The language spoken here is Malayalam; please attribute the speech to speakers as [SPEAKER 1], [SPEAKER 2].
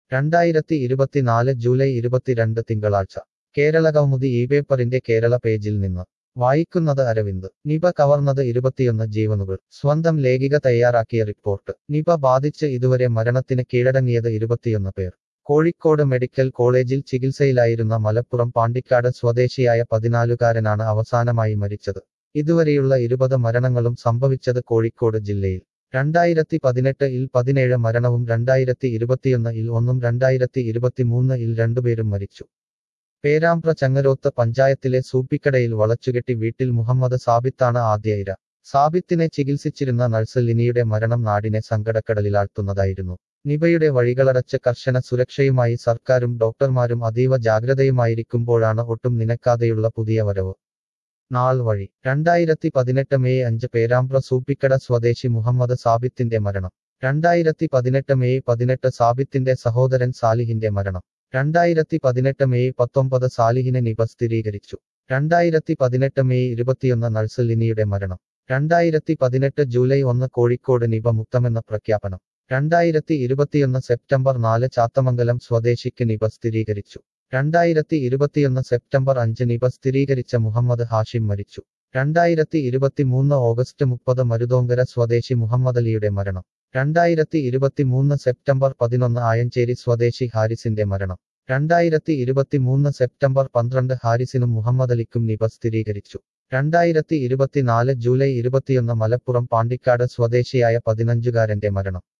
[SPEAKER 1] രണ്ടായിരത്തി ഇരുപത്തിനാല് ജൂലൈ ഇരുപത്തിരണ്ട് തിങ്കളാഴ്ച കേരള കൗമുദി ഈ പേപ്പറിന്റെ കേരള പേജിൽ നിന്ന് വായിക്കുന്നത് അരവിന്ദ് നിപ കവർന്നത് ഇരുപത്തിയൊന്ന് ജീവനുകൾ സ്വന്തം ലേഖിക തയ്യാറാക്കിയ റിപ്പോർട്ട് നിപ ബാധിച്ച് ഇതുവരെ മരണത്തിന് കീഴടങ്ങിയത് ഇരുപത്തിയൊന്ന് പേർ കോഴിക്കോട് മെഡിക്കൽ കോളേജിൽ ചികിത്സയിലായിരുന്ന മലപ്പുറം പാണ്ടിക്കാട് സ്വദേശിയായ പതിനാലുകാരനാണ് അവസാനമായി മരിച്ചത് ഇതുവരെയുള്ള ഇരുപത് മരണങ്ങളും സംഭവിച്ചത് കോഴിക്കോട് ജില്ലയിൽ രണ്ടായിരത്തി പതിനെട്ട് ഇൽ പതിനേഴ് മരണവും രണ്ടായിരത്തി ഇരുപത്തിയൊന്ന് ഇൽ ഒന്നും രണ്ടായിരത്തി ഇരുപത്തിമൂന്ന് ഇൽ രണ്ടുപേരും മരിച്ചു പേരാമ്പ്ര ചങ്ങരോത്ത് പഞ്ചായത്തിലെ സൂപ്പിക്കടയിൽ വളച്ചുകെട്ടി വീട്ടിൽ മുഹമ്മദ് സാബിത്താണ് ആദ്യ ഇര സാബിത്തിനെ ചികിത്സിച്ചിരുന്ന നഴ്സ് ലിനിയുടെ മരണം നാടിനെ സങ്കടക്കടലിലാഴ്ത്തുന്നതായിരുന്നു നിപയുടെ വഴികളടച്ച് കർശന സുരക്ഷയുമായി സർക്കാരും ഡോക്ടർമാരും അതീവ ജാഗ്രതയുമായിരിക്കുമ്പോഴാണ് ഒട്ടും നിനക്കാതെയുള്ള പുതിയ വരവ് നാൾ വഴി രണ്ടായിരത്തി പതിനെട്ട് മെയ് അഞ്ച് പേരാമ്പ്ര സൂപ്പിക്കട സ്വദേശി മുഹമ്മദ് സാബിത്തിന്റെ മരണം രണ്ടായിരത്തി പതിനെട്ട് മെയ് പതിനെട്ട് സാബിത്തിന്റെ സഹോദരൻ സാലിഹിന്റെ മരണം രണ്ടായിരത്തി പതിനെട്ട് മെയ് പത്തൊമ്പത് സാലിഹിനെ നിപ സ്ഥിരീകരിച്ചു രണ്ടായിരത്തി പതിനെട്ട് മെയ് ഇരുപത്തിയൊന്ന് നഴ്സ് ലിനിയുടെ മരണം രണ്ടായിരത്തി പതിനെട്ട് ജൂലൈ ഒന്ന് കോഴിക്കോട് നിപ മുക്തമെന്ന പ്രഖ്യാപനം രണ്ടായിരത്തി ഇരുപത്തിയൊന്ന് സെപ്റ്റംബർ നാല് ചാത്തമംഗലം സ്വദേശിക്ക് നിപ സ്ഥിരീകരിച്ചു രണ്ടായിരത്തി ഇരുപത്തിയൊന്ന് സെപ്റ്റംബർ അഞ്ച് നിപ സ്ഥിരീകരിച്ച മുഹമ്മദ് ഹാഷിം മരിച്ചു രണ്ടായിരത്തി ഇരുപത്തിമൂന്ന് ഓഗസ്റ്റ് മുപ്പത് മരുതോങ്കര സ്വദേശി മുഹമ്മദ് അലിയുടെ മരണം രണ്ടായിരത്തി ഇരുപത്തിമൂന്ന് സെപ്റ്റംബർ പതിനൊന്ന് ആയഞ്ചേരി സ്വദേശി ഹാരിസിന്റെ മരണം രണ്ടായിരത്തി ഇരുപത്തിമൂന്ന് സെപ്റ്റംബർ പന്ത്രണ്ട് ഹാരിസിനും മുഹമ്മദ് അലിക്കും നിപ സ്ഥിരീകരിച്ചു രണ്ടായിരത്തി ഇരുപത്തിനാല് ജൂലൈ ഇരുപത്തിയൊന്ന് മലപ്പുറം പാണ്ടിക്കാട് സ്വദേശിയായ പതിനഞ്ചുകാരന്റെ മരണം